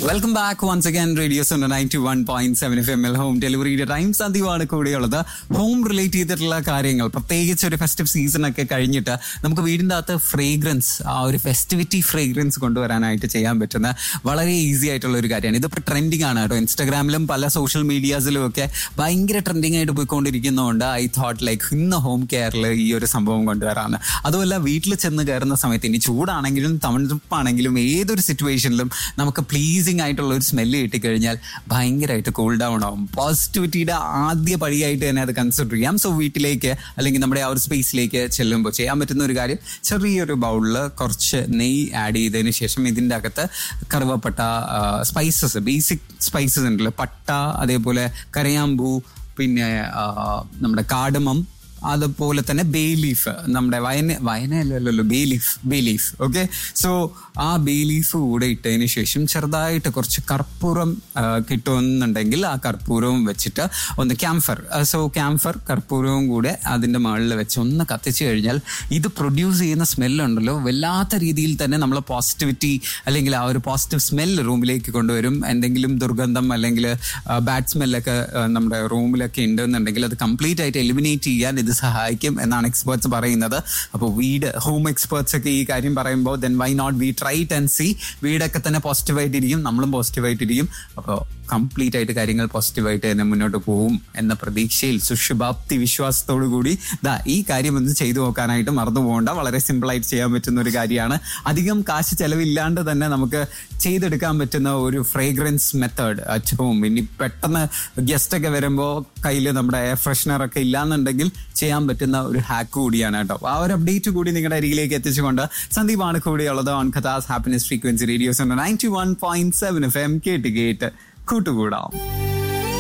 welcome back once again radio zone ninety one point seven F M എൽ home ഡെലിവറിയുടെ time സന്ദീപാണ് കൂടെയുള്ളത് home relate ചെയ്തിട്ടുള്ള കാര്യങ്ങൾ പ്രത്യേകിച്ച് ഒരു ഫെസ്റ്റീവ് സീസൺ ഒക്കെ കഴിഞ്ഞിട്ട് നമുക്ക് വീടിൻ്റെ അകത്ത് ഫ്രേഗ്രൻസ് ആ ഒരു ഫെസ്റ്റിവിറ്റി ഫ്രേഗ്രൻസ് കൊണ്ടുവരാനായിട്ട് ചെയ്യാൻ പറ്റുന്ന വളരെ ഈസി ആയിട്ടുള്ള ഒരു കാര്യമാണ് ഇതിപ്പോൾ ട്രെൻഡിങ് ആണ് കേട്ടോ ഇൻസ്റ്റാഗ്രാമിലും പല സോഷ്യൽ മീഡിയാസിലും ഒക്കെ ഭയങ്കര ട്രെൻഡിങ് ആയിട്ട് പോയിക്കൊണ്ടിരിക്കുന്നതുകൊണ്ട് ഐ തോട്ട് ലൈക്ക് ഇന്ന് ഹോം കെയറിൽ ഈ ഒരു സംഭവം കൊണ്ടുവരാമെന്ന് അതുമല്ല വീട്ടിൽ ചെന്ന് കയറുന്ന സമയത്ത് ഇനി ചൂടാണെങ്കിലും തണുപ്പാണെങ്കിലും ഏതൊരു സിറ്റുവേഷനിലും നമുക്ക് പ്ലീസിങ് ആയിട്ടുള്ള ഒരു സ്മെല്ല് കിട്ടിക്കഴിഞ്ഞാൽ ഭയങ്കരമായിട്ട് കൂൾ ഡൗൺ ആവും പോസിറ്റിവിറ്റിയുടെ ആദ്യ പടിയായിട്ട് തന്നെ അത് കൺസിഡർ ചെയ്യാം സോ വീട്ടിലേക്ക് അല്ലെങ്കിൽ നമ്മുടെ ആ ഒരു സ്പേസിലേക്ക് ചെല്ലുമ്പോൾ ചെയ്യാൻ പറ്റുന്ന ഒരു കാര്യം ചെറിയൊരു ബൗളിൽ കുറച്ച് നെയ്യ് ആഡ് ചെയ്തതിന് ശേഷം ഇതിൻ്റെ അകത്ത് കറുവപ്പട്ട സ്പൈസസ് ബേസിക് സ്പൈസസ് ഉണ്ടല്ലോ പട്ട അതേപോലെ കരയാമ്പൂ പിന്നെ ആ, നമ്മുടെ കാടമം അതുപോലെ തന്നെ ബേ ലീഫ് നമ്മുടെ വയന വയനയല്ലല്ലോ bay leaf bay leaf okay so ആ ബേ ലീഫ് കൂടെ ഇട്ടതിന് ശേഷം ചെറുതായിട്ട് കുറച്ച് കർപ്പൂരം ആ, കിട്ടുമെന്നുണ്ടെങ്കിൽ ആ കർപ്പൂരവും വെച്ചിട്ട് ഒന്ന് ക്യാംഫർ സോ ക്യാംഫർ കർപ്പൂരവും കൂടെ അതിൻ്റെ മുകളിൽ വെച്ച് ഒന്ന് കത്തിച്ചു കഴിഞ്ഞാൽ ഇത് പ്രൊഡ്യൂസ് ചെയ്യുന്ന സ്മെല്ലുണ്ടല്ലോ വല്ലാത്ത രീതിയിൽ തന്നെ നമ്മൾ പോസിറ്റിവിറ്റി അല്ലെങ്കിൽ ആ ഒരു പോസിറ്റീവ് സ്മെല്ല് റൂമിലേക്ക് കൊണ്ടുവരും എന്തെങ്കിലും ദുർഗന്ധം അല്ലെങ്കിൽ ബാഡ് സ്മെല്ലൊക്കെ നമ്മുടെ റൂമിലൊക്കെ ഉണ്ടെന്നുണ്ടെങ്കിൽ അത് കംപ്ലീറ്റ് ആയിട്ട് എലിമിനേറ്റ് ചെയ്യാൻ ഇത് സഹായിക്കും എന്നാണ് എക്സ്പേർട്സ് പറയുന്നത് അപ്പോൾ വീട് ഹോം എക്സ്പേർട്സ് ഒക്കെ ഈ കാര്യം പറയുമ്പോൾ then why not we try and see വീടൊക്കെ തന്നെ പോസിറ്റീവായിട്ടിരിക്കും നമ്മളും പോസിറ്റീവായിട്ടിരിക്കും അപ്പോൾ കംപ്ലീറ്റ് ആയിട്ട് കാര്യങ്ങൾ പോസിറ്റീവായിട്ട് തന്നെ മുന്നോട്ട് പോകും എന്ന പ്രതീക്ഷയിൽ സുഷുഭാപ്തി വിശ്വാസത്തോടു കൂടി ദാ ഈ കാര്യം ഒന്ന് ചെയ്തു നോക്കാനായിട്ട് മറന്നു പോകേണ്ട വളരെ സിമ്പിൾ ആയിട്ട് ചെയ്യാൻ പറ്റുന്ന ഒരു കാര്യമാണ് അധികം കാശ് ചെലവില്ലാണ്ട് തന്നെ നമുക്ക് ചെയ്തെടുക്കാൻ പറ്റുന്ന ഒരു ഫ്രേഗ്രൻസ് മെത്തേഡ് അറ്റ് ഹോം ഇനി പെട്ടെന്ന് ഗസ്റ്റ് ഒക്കെ വരുമ്പോൾ കയ്യിൽ നമ്മുടെ എയർ ഫ്രഷ്നർ ഒക്കെ ഇല്ലാന്നുണ്ടെങ്കിൽ ചെയ്യാൻ പറ്റുന്ന ഒരു ഹാക്ക് കൂടിയാണ് കേട്ടോ അപ്പൊ ആ ഒരു അപ്ഡേറ്റ് കൂടി നിങ്ങളുടെ അരികിലേക്ക് എത്തിച്ചുകൊണ്ട് സന്ദീപാണ് കൂടെയുള്ളത് ഓൺ കഥാസ് happiness frequency radios ninety one point seven F M കേട്ട് കേട്ട് കൂട്ടുകൂടാം